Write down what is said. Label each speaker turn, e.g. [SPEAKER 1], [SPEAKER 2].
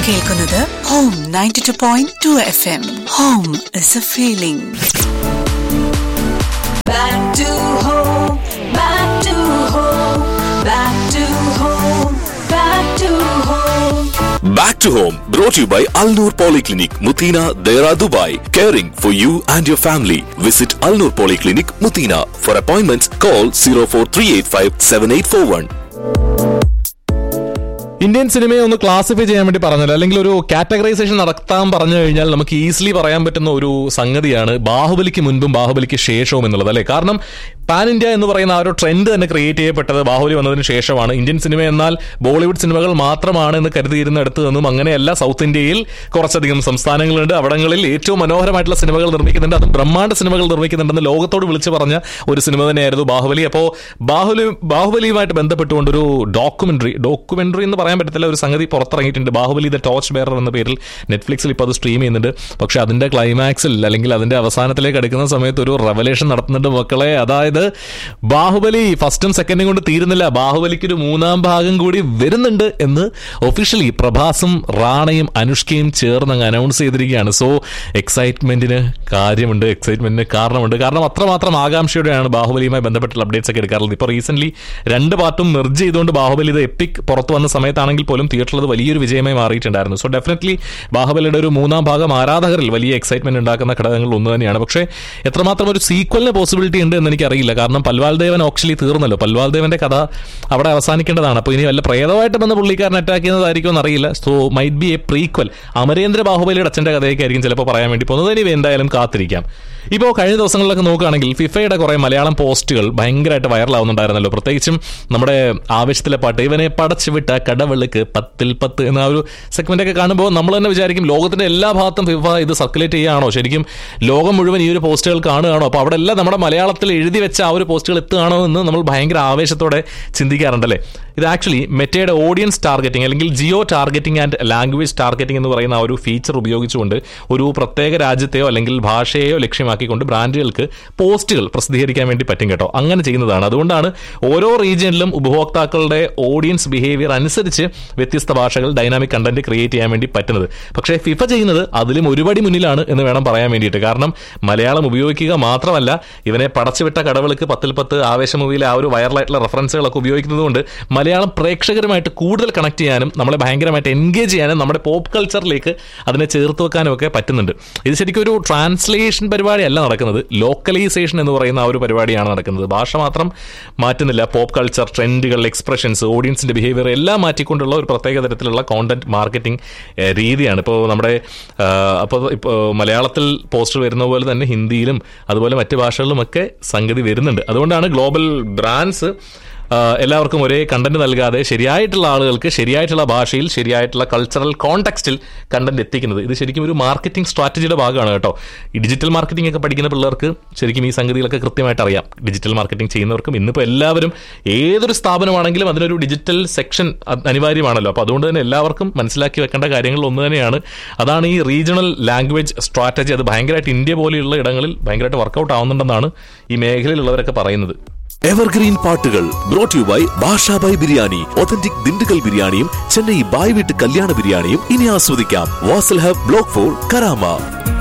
[SPEAKER 1] കേൾക്കുന്നത് home ninety two point two F M home is a feeling Back to home, back to home, back to home, back to home.
[SPEAKER 2] Back to home brought to you by Al Noor Polyclinic, Mutina, Dera, Dubai. Caring for you and your family. Visit Al Noor Polyclinic, Mutina. For appointments, call 04385 7841.
[SPEAKER 3] Indian സിനിമയെ ഒന്ന് classify ചെയ്യാൻ വേണ്ടി പറഞ്ഞല്ലോ അല്ലെങ്കിൽ ഒരു categorisation നടത്താൻ പറഞ്ഞു കഴിഞ്ഞാൽ നമുക്ക് ഈസിലി പറയാൻ പറ്റുന്ന ഒരു സംഗതിയാണ് ബാഹുബലിക്ക് മുൻപും ബാഹുബലിക്ക് ശേഷവും എന്നുള്ളത് അല്ലേ കാരണം പാൻ ഇന്ത്യ എന്ന് പറയുന്ന ആ ഒരു ട്രെൻഡ് തന്നെ ക്രിയേറ്റ് ചെയ്യപ്പെട്ടത് ബാഹുബലി വന്നതിന് ശേഷമാണ് ഇന്ത്യൻ സിനിമ എന്നാൽ ബോളിവുഡ് സിനിമകൾ മാത്രമാണ് എന്ന് കരുതിയിരുന്നിടത്ത് നിന്നും അങ്ങനെയല്ല സൗത്ത് ഇന്ത്യയിൽ കുറച്ചധികം സംസ്ഥാനങ്ങളുണ്ട് അവിടങ്ങളിൽ ഏറ്റവും മനോഹരമായിട്ടുള്ള സിനിമകൾ നിർമ്മിക്കുന്നുണ്ട് അത് ബ്രഹ്മാണ്ഡ സിനിമകൾ നിർമ്മിക്കുന്നുണ്ടെന്ന് ലോകത്തോട് വിളിച്ചു പറഞ്ഞ ഒരു സിനിമ തന്നെയായിരുന്നു ബാഹുബലി അപ്പോൾ ബാഹുബലി ബാഹുബലിയുമായിട്ട് ബന്ധപ്പെട്ടുകൊണ്ട് ഒരു ഡോക്യുമെന്ററി ഡോക്യുമെന്ററി എന്ന് പറയാൻ പറ്റത്തില്ല ഒരു സംഗതി പുറത്തിറങ്ങിയിട്ടുണ്ട് ബാഹുബലി ദ ടോച്ച് ബെയറർ എന്ന പേരിൽ നെറ്റ്ഫ്ലിക്സിൽ ഇപ്പോൾ അത് സ്ട്രീം ചെയ്യുന്നുണ്ട് പക്ഷെ അതിന്റെ ക്ലൈമാക്സിൽ അല്ലെങ്കിൽ അതിന്റെ അവസാനത്തിലേക്ക് അടുക്കുന്ന സമയത്ത് ഒരു റെവലേഷൻ നടത്തുന്നുണ്ട് മക്കളെ അതായത് ബാഹുബലി ഫസ്റ്റും സെക്കൻഡും കൊണ്ട് തീരുന്നില്ല ബാഹുബലിക്ക് ഒരു മൂന്നാം ഭാഗം കൂടി വരുന്നുണ്ട് എന്ന് ഒഫീഷ്യലി പ്രഭാസും റാണയും അനുഷ്കയും ചേർന്ന് അങ്ങ് അനൗൺസ് ചെയ്തിരിക്കുകയാണ് സോ എക്സൈറ്റ്മെന്റിന് കാര്യമുണ്ട് എക്സൈറ്റ്മെന്റിന് കാരണമുണ്ട് കാരണം അത്രമാത്രം ആകാംക്ഷയോടെയാണ് ബാഹുബലിയുമായി ബന്ധപ്പെട്ടുള്ള അപ്ഡേറ്റ്സ് ഒക്കെ എടുക്കാറുള്ളത് ഇപ്പോൾ റീസെന്റ് രണ്ട് പാർട്ടും മെർജ് ചെയ്തുകൊണ്ട് ബാഹുബലി ഇത് എപ്പിക് പുറത്തു വന്ന സമയത്താണെങ്കിൽ പോലും തിയേറ്ററിൽ അത് വലിയൊരു വിജയമായി മാറിയിട്ടുണ്ടായിരുന്നു സോ ഡെഫിനറ്റ്ലി ബാഹുബലിയുടെ ഒരു മൂന്നാം ഭാഗം ആരാധകരിൽ വലിയ എക്സൈറ്റ്മെന്റ് ഉണ്ടാക്കുന്ന ഘടകങ്ങൾ ഒന്ന് തന്നെയാണ് പക്ഷേ എത്രമാത്രം ഒരു സീക്വലിന് പോസിബിലിറ്റി ഉണ്ട് എന്ന് എനിക്കറിയില്ല കാരണം പൽവാൽ ദേവൻ ഓക്ച്വലി തീർന്നല്ലോ പൽവാൽ ദേവന്റെ കഥ അവിടെ അവസാനിക്കേണ്ടതാണ് അപ്പോൾ ഇനി വല്ല പ്രേതമായിട്ട് വന്ന പുള്ളിക്കാരൻ അറ്റാക്ക് ചെയ്യുന്നതായിരിക്കും എന്നറിയില്ല so might be a prequel Amarendra ബാഹുബലിയുടെ അച്ഛന്റെ കഥയൊക്കെയായിരിക്കും ചിലപ്പോൾ പറയാൻ വേണ്ടി പോകുന്നത് ഇനി എന്തായാലും കാത്തിരിക്കാം ഇപ്പോൾ കഴിഞ്ഞ ദിവസങ്ങളിലൊക്കെ നോക്കുകയാണെങ്കിൽ ഫിഫയുടെ കുറെ മലയാളം പോസ്റ്റുകൾ ഭയങ്കരമായിട്ട് വൈറലാവുന്നുണ്ടായിരുന്നല്ലോ പ്രത്യേകിച്ചും നമ്മുടെ ആവശ്യത്തിലെ പാട്ട് ഇവനെ പടച്ചു വിട്ട കടവെളുക്ക് പത്തിൽ പത്ത് എന്ന ആ ഒരു സെഗ്മെന്റ് ഒക്കെ കാണുമ്പോൾ നമ്മൾ തന്നെ വിചാരിക്കും ലോകത്തിന്റെ എല്ലാ ഭാഗത്തും ഫിഫ ഇത് സർക്കുലേറ്റ് ചെയ്യുകയാണോ ശരിക്കും ലോകം മുഴുവൻ ഈ ഒരു പോസ്റ്റുകൾ കാണുകയാണോ അപ്പോൾ അവിടെ എല്ലാം നമ്മുടെ മലയാളത്തിൽ എഴുതി വെച്ച ആ ഒരു പോസ്റ്റുകൾ എത്തുകയാണോ എന്ന് നമ്മൾ ഭയങ്കര ആവേശത്തോടെ ചിന്തിക്കാറുണ്ടല്ലേ ഇത് ആക്ച്വലി മെറ്റയുടെ ഓഡിയൻസ് ടാർഗറ്റിംഗ് അല്ലെങ്കിൽ geo targeting and language targeting എന്ന് പറയുന്ന ആ ഒരു ഫീച്ചർ ഉപയോഗിച്ചുകൊണ്ട് ഒരു പ്രത്യേക രാജ്യത്തെയോ അല്ലെങ്കിൽ ഭാഷയെയോ ലക്ഷ്യമാക്കിക്കൊണ്ട് ബ്രാൻഡുകൾക്ക് പോസ്റ്റുകൾ പ്രസിദ്ധീകരിക്കാൻ വേണ്ടി പറ്റും കേട്ടോ അങ്ങനെ ചെയ്യുന്നതാണ് അതുകൊണ്ടാണ് ഓരോ റീജിയനിലും ഉപഭോക്താക്കളുടെ ഓഡിയൻസ് ബിഹേവിയർ അനുസരിച്ച് വ്യത്യസ്ത ഭാഷകൾ ഡൈനാമിക് കണ്ടന്റ് ക്രിയേറ്റ് ചെയ്യാൻ വേണ്ടി പറ്റുന്നത് പക്ഷേ ഫിഫ ചെയ്യുന്നത് അതിലും ഒരുപടി മുന്നിലാണ് എന്ന് വേണം പറയാൻ വേണ്ടിയിട്ട് കാരണം മലയാളം ഉപയോഗിക്കുക മാത്രമല്ല ഇവനെ പടച്ചുവിട്ട കടവൾക്ക് പത്തിൽ പത്ത് ആവേശ മൂവിയിലെ ആ ഒരു വൈറലായിട്ടുള്ള റെഫറൻസുകളൊക്കെ ഉപയോഗിക്കുന്നത് കൊണ്ട് മലയാളം പ്രേക്ഷകരുമായിട്ട് കൂടുതൽ കണക്ട് ചെയ്യാനും നമ്മളെ ഭയങ്കരമായിട്ട് എൻഗേജ് ചെയ്യാനും നമ്മുടെ പോപ്പ് കൾച്ചറിലേക്ക് അതിനെ ചേർത്ത് വെക്കാനും ഒക്കെ പറ്റുന്നുണ്ട് ഇത് ശരിക്കും ഒരു ട്രാൻസ്ലേഷൻ പരിപാടിയല്ല നടക്കുന്നത് ലോക്കലൈസേഷൻ എന്ന് പറയുന്ന ആ ഒരു പരിപാടിയാണ് നടക്കുന്നത് ഭാഷ മാത്രം മാറ്റുന്നില്ല പോപ്പ് കൾച്ചർ ട്രെൻഡുകൾ എക്സ്പ്രഷൻസ് ഓഡിയൻസിന്റെ ബിഹേവിയർ എല്ലാം മാറ്റിക്കൊണ്ടുള്ള ഒരു പ്രത്യേക തരത്തിലുള്ള കോണ്ടന്റ് മാർക്കറ്റിംഗ് രീതിയാണ് ഇപ്പോൾ നമ്മുടെ അപ്പോൾ ഇപ്പോൾ മലയാളത്തിൽ പോസ്റ്റർ വരുന്ന പോലെ തന്നെ ഹിന്ദിയിലും അതുപോലെ മറ്റ് ഭാഷകളിലുമൊക്കെ സംഗതി വരുന്നുണ്ട് അതുകൊണ്ടാണ് ഗ്ലോബൽ ബ്രാൻഡ്സ് എല്ലാവർക്കും ഒരേ കണ്ടന്റ് നൽകാതെ ശരിയായിട്ടുള്ള ആളുകൾക്ക് ശരിയായിട്ടുള്ള ഭാഷയിൽ ശരിയായിട്ടുള്ള കൾച്ചറൽ കോണ്ടെക്സ്റ്റിൽ കണ്ടന്റ് എത്തിക്കുന്നത് ഇത് ശരിക്കും ഒരു മാർക്കറ്റിംഗ് സ്ട്രാറ്റജിയുടെ ഭാഗമാണ് കേട്ടോ ഈ ഡിജിറ്റൽ മാർക്കറ്റിംഗ് ഒക്കെ പഠിക്കുന്ന പിള്ളേർക്ക് ശരിക്കും ഈ സംഗതികളൊക്കെ കൃത്യമായിട്ട് അറിയാം ഡിജിറ്റൽ മാർക്കറ്റിംഗ് ചെയ്യുന്നവർക്കും ഇന്നിപ്പോൾ എല്ലാവരും ഏതൊരു സ്ഥാപനമാണെങ്കിലും അതിനൊരു ഡിജിറ്റൽ സെക്ഷൻ അനിവാര്യമാണല്ലോ അപ്പോൾ അതുകൊണ്ട് തന്നെ എല്ലാവർക്കും മനസ്സിലാക്കി വെക്കേണ്ട കാര്യങ്ങളിൽ ഒന്ന് തന്നെയാണ് അതാണ് ഈ റീജിയണൽ ലാംഗ്വേജ് സ്ട്രാറ്റജി അത് ഭയങ്കരമായിട്ട് ഇന്ത്യ പോലെയുള്ള ഇടങ്ങളിൽ ഭയങ്കരമായിട്ട് വർക്കൗട്ട് ആവുന്നുണ്ടെന്നാണ് ഈ മേഖലയിലുള്ളവരൊക്കെ പറയുന്നത്
[SPEAKER 2] എവർഗ്രീൻ പാട്ടുകൾ brought you by Bashabhai biryani authentic Dindigul ബിരിയാണിയും ചെന്നൈ ബായ് വീട്ട് കല്യാണ ബിരിയാണിയും ഇനി ആസ്വദിക്കാം Vasal hub block four Karama